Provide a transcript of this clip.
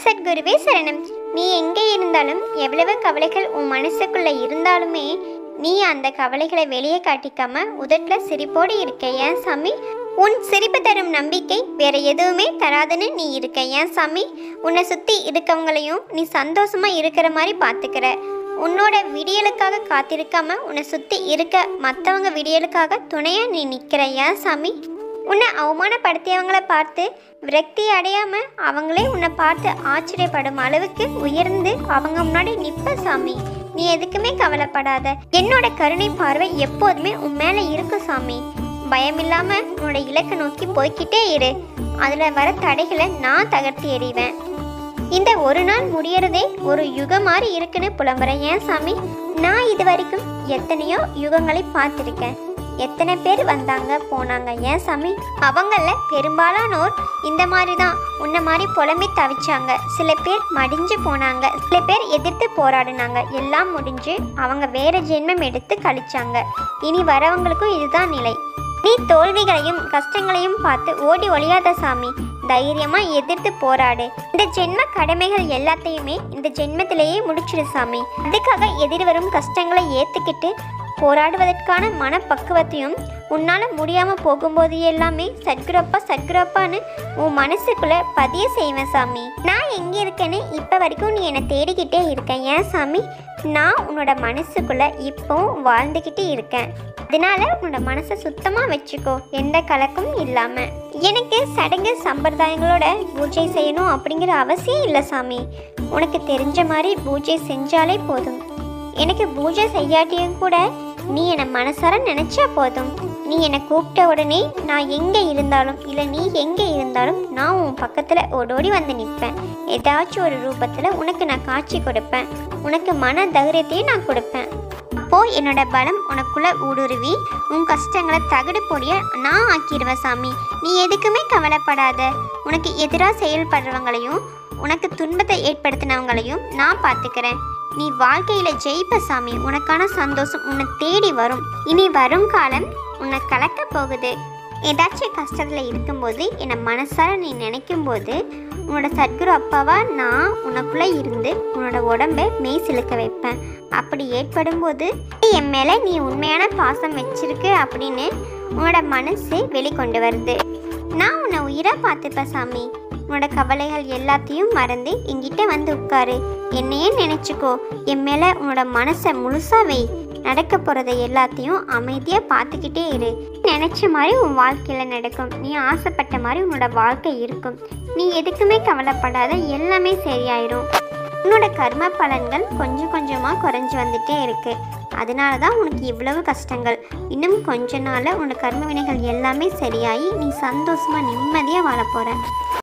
சத்குருவே சரணம் நீ எங்கே இருந்தாலும் எவ்வளவு கவலைகள் உன் மனசுக்குள்ள இருந்தாலுமே நீ அந்த கவலைகளை வெளியே காட்டிக்காம உதட்டுல சிரிப்போடு இருக்க ஏன் சாமி உன் சிரிப்பு தரும் நம்பிக்கை வேற எதுவுமே தராதுன்னு நீ இருக்க ஏன் சாமி உன்னை சுத்தி இருக்கவங்களையும் நீ சந்தோஷமா இருக்கிற மாதிரி பாத்துக்கிற உன்னோட விடியலுக்காக காத்திருக்காம உன்னை சுத்தி இருக்க மற்றவங்க விடியலுக்காக துணையா நீ நிக்கிற ஏன் சாமி உன்னை அவமானப்படுத்தியவங்கள பார்த்து விரக்தி அடையாம அவங்களே உன்னை பார்த்து ஆச்சரியப்படும் அளவுக்கு உயர்ந்து அவங்க முன்னாடி நிப்ப சாமி நீ எதுக்குமே கவலைப்படாத என்னோட கருணை பார்வை எப்போதுமே உன் மேல இருக்கு சாமி பயமில்லாம உன்னோட இலக்கை நோக்கி போய்க்கிட்டே இரு அதுல வர தடைகளை நான் தகர்த்து எறிவேன் இந்த ஒரு நாள் முடியறதே ஒரு யுகம் மாதிரி இருக்குன்னு புலம்புறேன் ஏன் சாமி நான் இது வரைக்கும் எத்தனையோ யுகங்களை பார்த்துருக்கேன் எத்தனை பேர் வந்தாங்க போனாங்க ஏன் சாமி அவங்கள பெரும்பாலானோர் இந்த மாதிரி தான் உன்ன மாதிரி புலம்பி தவிச்சாங்க சில பேர் மடிஞ்சு போனாங்க சில பேர் எதிர்த்து போராடினாங்க எல்லாம் முடிஞ்சு அவங்க வேற ஜென்மம் எடுத்து கழிச்சாங்க இனி வரவங்களுக்கும் இதுதான் நிலை நீ தோல்விகளையும் கஷ்டங்களையும் பார்த்து ஓடி ஒளியாத சாமி தைரியமா எதிர்த்து போராடு இந்த ஜென்ம கடமைகள் எல்லாத்தையுமே இந்த ஜென்மத்திலேயே முடிச்சிடு சாமி அதுக்காக எதிர்வரும் கஷ்டங்களை ஏத்துக்கிட்டு போராடுவதற்கான மனப்பக்குவத்தையும் உன்னால முடியாம போகும்போது எல்லாமே சத்குரப்பா சத்குரப்பான்னு உன் மனசுக்குள்ள பதிய செய்வேன் சாமி நான் எங்க இருக்கேன்னு இப்ப வரைக்கும் நீ என்னை தேடிக்கிட்டே இருக்க ஏன் சாமி நான் உன்னோட மனசுக்குள்ள இப்போ வாழ்ந்துக்கிட்டு இருக்கேன் அதனால உன்னோட மனசை சுத்தமா வச்சுக்கோ எந்த கலக்கமும் இல்லாம எனக்கு சடங்கு சம்பிரதாயங்களோட பூஜை செய்யணும் அப்படிங்கிற அவசியம் இல்லை சாமி உனக்கு தெரிஞ்ச மாதிரி பூஜை செஞ்சாலே போதும் எனக்கு பூஜை செய்யாட்டியும் கூட நீ என்னை மனசார நினைச்சா போதும் நீ என்னை கூப்பிட்ட உடனே நான் எங்கே இருந்தாலும் இல்லை நீ எங்கே இருந்தாலும் நான் உன் பக்கத்தில் ஓடோடி வந்து நிற்பேன் ஏதாச்சும் ஒரு ரூபத்தில் உனக்கு நான் காட்சி கொடுப்பேன் உனக்கு மன தைரியத்தையும் நான் கொடுப்பேன் அப்போ என்னோட பலம் உனக்குள்ள ஊடுருவி உன் கஷ்டங்களை தகடு பொடிய நான் ஆக்கிடுவேன் சாமி நீ எதுக்குமே கவலைப்படாத உனக்கு எதிராக செயல்படுறவங்களையும் உனக்கு துன்பத்தை ஏற்படுத்தினவங்களையும் நான் பார்த்துக்கிறேன் நீ வாழ்க்கையில ஜெயிப்ப சாமி உனக்கான சந்தோஷம் உன்னை தேடி வரும் இனி வரும் காலம் உன்னை கலக்க போகுது ஏதாச்சும் கஷ்டத்தில் இருக்கும்போது என்னை மனசார நீ நினைக்கும் போது உன்னோட சத்குரு அப்பாவா நான் உனக்குள்ளே இருந்து உன்னோட உடம்பை மெய் சிலுக்க வைப்பேன் அப்படி ஏற்படும் போது என் மேலே நீ உண்மையான பாசம் வச்சிருக்கு அப்படின்னு உன்னோட மனசு வெளிக்கொண்டு வருது நான் உன்னை உயிராக பார்த்துப்பேன் சாமி உன்னோட கவலைகள் எல்லாத்தையும் மறந்து என்கிட்ட வந்து உட்காரு என்னையே நினச்சிக்கோ என் மேலே உன்னோட மனசை முழுசா வை நடக்க போகிறத எல்லாத்தையும் அமைதியாக பார்த்துக்கிட்டே இரு நினச்ச மாதிரி உன் வாழ்க்கையில் நடக்கும் நீ ஆசைப்பட்ட மாதிரி உன்னோட வாழ்க்கை இருக்கும் நீ எதுக்குமே கவலைப்படாத எல்லாமே சரியாயிரும் உன்னோட கர்ம பலன்கள் கொஞ்சம் கொஞ்சமாக குறைஞ்சி வந்துட்டே இருக்கு அதனால தான் உனக்கு இவ்வளவு கஷ்டங்கள் இன்னும் கொஞ்ச நாளில் உன்னோட கர்ம வினைகள் எல்லாமே சரியாகி நீ சந்தோஷமாக நிம்மதியாக வாழ போகிற